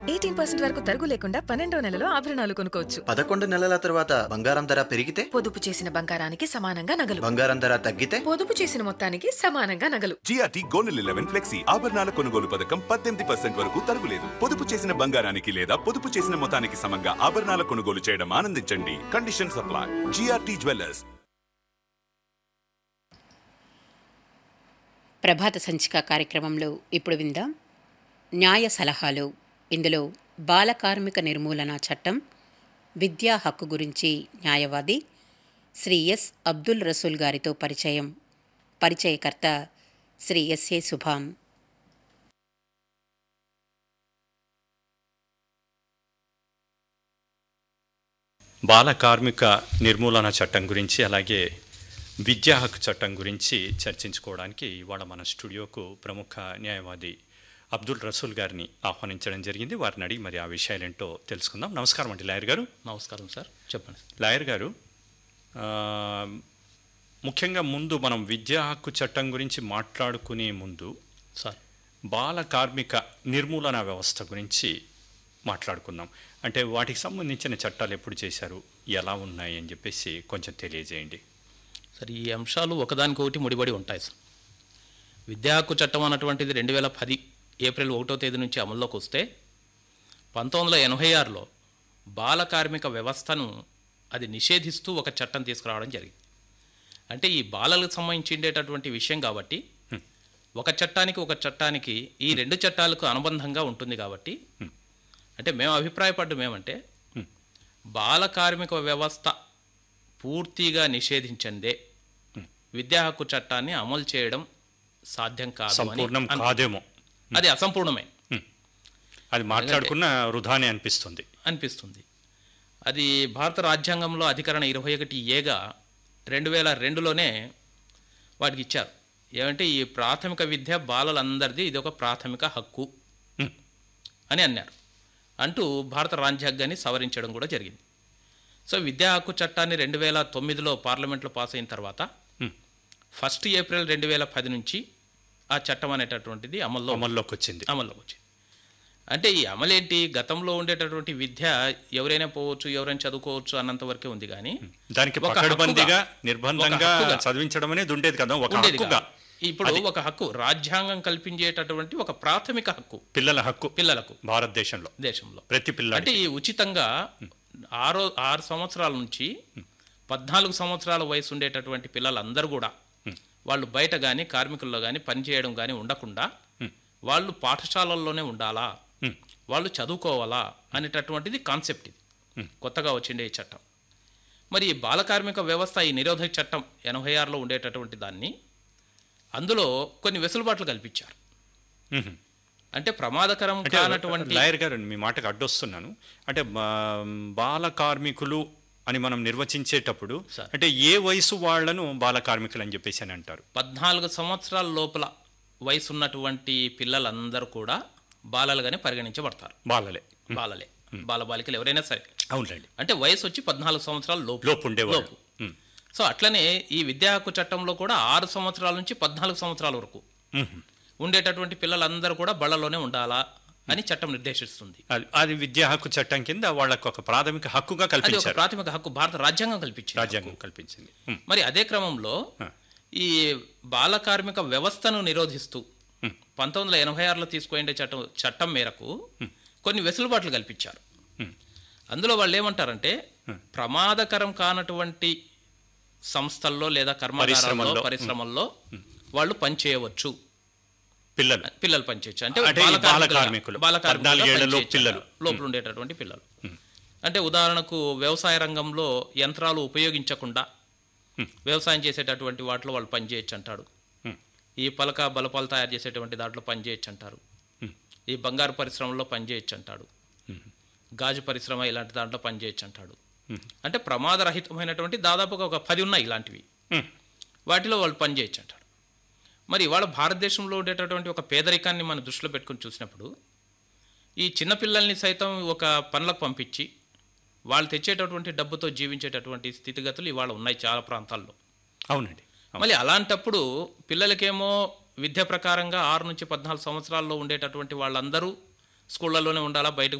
Eighteen percent వరకు తరుగు లేకుండా పన్నెండో నెలలో ఆభరణాలు కొనుక్కోవచ్చు పదకొండు నెలల తర్వాత బంగారం ధర పెరిగితే పొదుపు చేసిన బంగారానికి సమానంగా నగలు బంగారం ధర తగ్గితే పొదుపు చేసిన మొత్తానికి సమానంగా నగలు జిఆర్టీ గోల్డ్ లెవెన్ ఫ్లెక్సీ ఆభరణాల కొనుగోలు పథకం పద్దెనిమిది పర్సెంట్ వరకు తరుగులేదు పొదుపు చేసిన బంగారానికి లేదా పొదుపు చేసిన మొత్తానికి సమంగా ఆభరణాల కొనుగోలు చేయడం ఆనందించండి కండిషన్ సప్లై జిఆర్టీ జ్యువెలర్స్ ప్రభాత సంచిక కార్యక్రమంలో ఇప్పుడు విందాం న్యాయ సలహాలు ఇందులో బాల కార్మిక నిర్మూలన చట్టం విద్యా హక్కు గురించి న్యాయవాది శ్రీ ఎస్ అబ్దుల్ రసూల్ గారితో పరిచయం పరిచయకర్త శ్రీ ఎస్ఏ సుభాన్ బాల కార్మిక నిర్మూలన చట్టం గురించి అలాగే విద్యా హక్కు చట్టం గురించి చర్చించుకోవడానికి ఇవాళ మన స్టూడియోకు ప్రముఖ న్యాయవాది అబ్దుల్ రసూల్ గారిని ఆహ్వానించడం జరిగింది వారిని అడిగి మరి ఆ విషయాలేంటో తెలుసుకుందాం నమస్కారం అండి లాయర్ గారు నమస్కారం సార్ చెప్పండి లాయర్ గారు ఆ, ముఖ్యంగా ముందు మనం విద్యా హక్కు చట్టం గురించి మాట్లాడుకునే ముందు సార్ బాల కార్మిక నిర్మూలన వ్యవస్థ గురించి మాట్లాడుకుందాం అంటే వాటికి సంబంధించిన చట్టాలు ఎప్పుడు చేశారు ఎలా ఉన్నాయి అని చెప్పేసి కొంచెం తెలియజేయండి సార్ ఈ అంశాలు ఒకదానికొకటి ముడిపడి ఉంటాయి సార్ విద్యా హక్కు చట్టం అన్నటువంటిది రెండు వేల పది ఏప్రిల్ ఒకటో తేదీ నుంచి అమల్లోకి వస్తే పంతొమ్మిది వందల ఎనభై ఆరులో బాల కార్మిక వ్యవస్థను అది నిషేధిస్తూ ఒక చట్టం తీసుకురావడం జరిగింది అంటే ఈ బాలలకు సంబంధించేటటువంటి విషయం కాబట్టి ఒక చట్టానికి ఒక చట్టానికి ఈ రెండు చట్టాలకు అనుబంధంగా ఉంటుంది కాబట్టి అంటే మేము అభిప్రాయపడ్డం ఏమంటే బాల కార్మిక వ్యవస్థ పూర్తిగా నిషేధించందే విద్యా హక్కు చట్టాన్ని అమలు చేయడం సాధ్యం కాదు అని సంపూర్ణం అన్- కాదేమో అది అసంపూర్ణమే అది మాట్లాడుకున్న వృధానే అనిపిస్తుంది అనిపిస్తుంది అది భారత రాజ్యాంగంలో అధికరణ ఇరవై ఒకటి ఏగా రెండు వేల రెండులోనే వాటికి ఇచ్చారు ఏమంటే ఈ ప్రాథమిక విద్య బాలలందరిది ఇది ఒక ప్రాథమిక హక్కు హ్మ్. అని అన్నారు అంటూ భారత రాజ్యాంగాన్ని సవరించడం కూడా జరిగింది సో విద్యా హక్కు చట్టాన్ని రెండు వేల తొమ్మిదిలో పార్లమెంట్లో పాస్ అయిన తర్వాత హ్మ్. ఫస్ట్ ఏప్రిల్ రెండు వేల పది నుంచి ఆ చట్టం అనేటటువంటిది అమల్లో అమల్లోకి వచ్చింది అమల్లోకి వచ్చింది అంటే ఈ అమలేంటి గతంలో ఉండేటటువంటి విద్య ఎవరైనా పోవచ్చు ఎవరైనా చదువుకోవచ్చు అన్నంత వరకే ఉంది కానీ దానికి ఒక పకడ్బందీగా హక్కుగా- నిర్బంధంగా ఒక హక్కుగా చదివించడం అనేది ఉండేది కదా ఒక ఉండేది హక్కుగా కాదు. ఇప్పుడు ఒక హక్కు రాజ్యాంగం కల్పించేటటువంటి ఒక ప్రాథమిక హక్కు పిల్లల హక్కు పిల్లలకు భారతదేశంలో దేశంలో ప్రతి పిల్లలు అంటే ఈ ఉచితంగా ఆరో ఆరు సంవత్సరాల నుంచి పద్నాలుగు సంవత్సరాల వయసు ఉండేటటువంటి పిల్లలందరూ కూడా వాళ్ళు బయట కానీ కార్మికుల్లో కానీ పనిచేయడం కానీ ఉండకుండా వాళ్ళు పాఠశాలల్లోనే ఉండాలా వాళ్ళు చదువుకోవాలా అనేటటువంటిది కాన్సెప్ట్ ఇది కొత్తగా వచ్చిండే ఈ చట్టం మరి ఈ బాల కార్మిక వ్యవస్థ ఈ నిరోధక చట్టం ఎనభై ఆరులో ఉండేటటువంటి దాన్ని అందులో కొన్ని వెసులుబాట్లు కల్పించారు మ్మ్. అంటే ప్రమాదకరం అంటే కానటువంటి లాయర్ గారు మీ మాటకు అడ్డొస్తున్నాను అంటే బా- బాల కార్మికులు అని మనం నిర్వచించేటప్పుడు సార్. అంటే ఏ వయసు వాళ్ళను బాల కార్మికులు అని చెప్పేసి అని అంటారు పద్నాలుగు సంవత్సరాల లోపల వయసు ఉన్నటువంటి పిల్లలందరూ కూడా బాలలుగానే పరిగణించబడతారు బాలలే బాలలే బాలబాలికలు ఎవరైనా సరే అవునులేండి అంటే వయసు వచ్చి పద్నాలుగు సంవత్సరాల లోపు లోపు ఉండేవాళ్ళు లోపు. మ్మ్. సో అట్లనే ఈ విద్యా హక్కు చట్టంలో కూడా ఆరు సంవత్సరాల నుంచి పద్నాలుగు సంవత్సరాల వరకు మ్మ్. ఉండేటటువంటి పిల్లలందరూ కూడా బళ్ళలోనే ఉండాలా అని చట్టం నిర్దేశిస్తుంది అది- అది విద్యా హక్కు చట్టం కింద వాళ్ళకు ఒక ప్రాథమిక హక్కుగా అది ఒక కల్పించారు ప్రాథమిక హక్కు భారత రాజ్యాంగం కల్పించింది రాజ్యాంగం కల్పించింది మ్మ్. మరి అదే క్రమంలో ఈ బాల కార్మిక వ్యవస్థను నిరోధిస్తూ పంతొమ్మిది వందల ఎనభై ఆరులో తీసుకునే చట్టం చట్టం మేరకు కొన్ని వెసులుబాట్లు కల్పించారు అందులో వాళ్ళు ఏమంటారంటే ప్రమాదకరం కానటువంటి సంస్థల్లో లేదా కర్మాగారాల్లో పరిశ్రమల్లో. పరిశ్రమల్లో వాళ్ళు పనిచేయవచ్చు పిల్లలు పిల్లలు పనిచేయచ్చు అంటే అంటే ఈ బాల బాల కార్మికులుగా- కార్మికులు. బాల కార్మికులుగా పద్నాలుగేళ్లలో పనిచేయచ్చు పిల్లలు. అంటారు. లోపల ఉండేటటువంటి పిల్లలు అంటే ఉదాహరణకు వ్యవసాయ రంగంలో యంత్రాలు ఉపయోగించకుండా వ్యవసాయం చేసేటటువంటి వాటిలో వాళ్ళు పనిచేయచ్చు అంటాడు ఈ పలక బలపాలు తయారు చేసేటువంటి దాంట్లో పనిచేయచ్చు అంటారు ఈ బంగారు పరిశ్రమలో పనిచేయచ్చు అంటాడు గాజు పరిశ్రమ ఇలాంటి దాంట్లో పనిచేయచ్చు అంటాడు అంటే ప్రమాదరహితమైనటువంటి దాదాపుగా ఒక పది ఉన్నాయి ఇలాంటివి మ్మ్. వాటిలో వాళ్ళు పనిచేయచ్చు అంటాడు మరి ఇవాళ భారతదేశంలో ఉండేటటువంటి ఒక పేదరికాన్ని మనం దృష్టిలో పెట్టుకుని చూసినప్పుడు ఈ చిన్నపిల్లల్ని సైతం ఒక పనులకు పంపించి వాళ్ళు తెచ్చేటటువంటి డబ్బుతో జీవించేటటువంటి స్థితిగతులు ఇవాళ ఉన్నాయి చాలా ప్రాంతాల్లో అవునండి మళ్ళీ అలాంటప్పుడు పిల్లలకేమో విద్య ప్రకారంగా ఆరు నుంచి పద్నాలుగు సంవత్సరాల్లో ఉండేటటువంటి వాళ్ళందరూ స్కూళ్ళలోనే ఉండాలా బయటకు